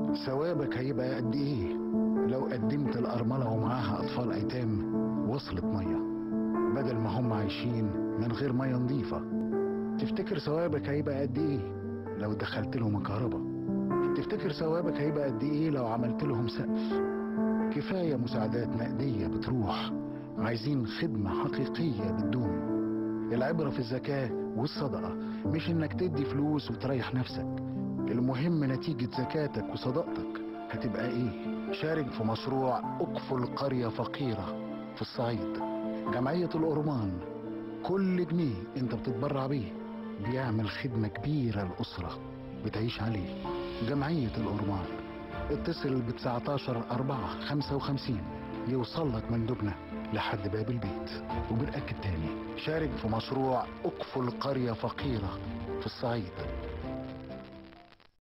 ثوابك هيبقى قد ايه لو قدمت الأرملة ومعاها أطفال أيتام وصلت مية بدل ما هم عايشين من غير مية نظيفة تفتكر ثوابك هيبقى قد ايه لو دخلت لهم كهرباء تفتكر ثوابك هيبقى قد ايه لو عملت لهم سقف كفاية مساعدات نقدية بتروح عايزين خدمة حقيقية بتدوم العبرة في الزكاة والصدقة مش انك تدي فلوس وتريح نفسك المهم نتيجة زكاتك وصدقتك هتبقى ايه شارك في مشروع اكفل قرية فقيرة في الصعيد جمعية الأورمان كل جنيه انت بتتبرع بيه بيعمل خدمة كبيرة لأسرة بتعيش عليه جمعية الأورمان اتصل ب 19 4 55 يوصل لك مندوبنا لحد باب البيت وبنأكد تاني شارك في مشروع اكفل قرية فقيرة في الصعيد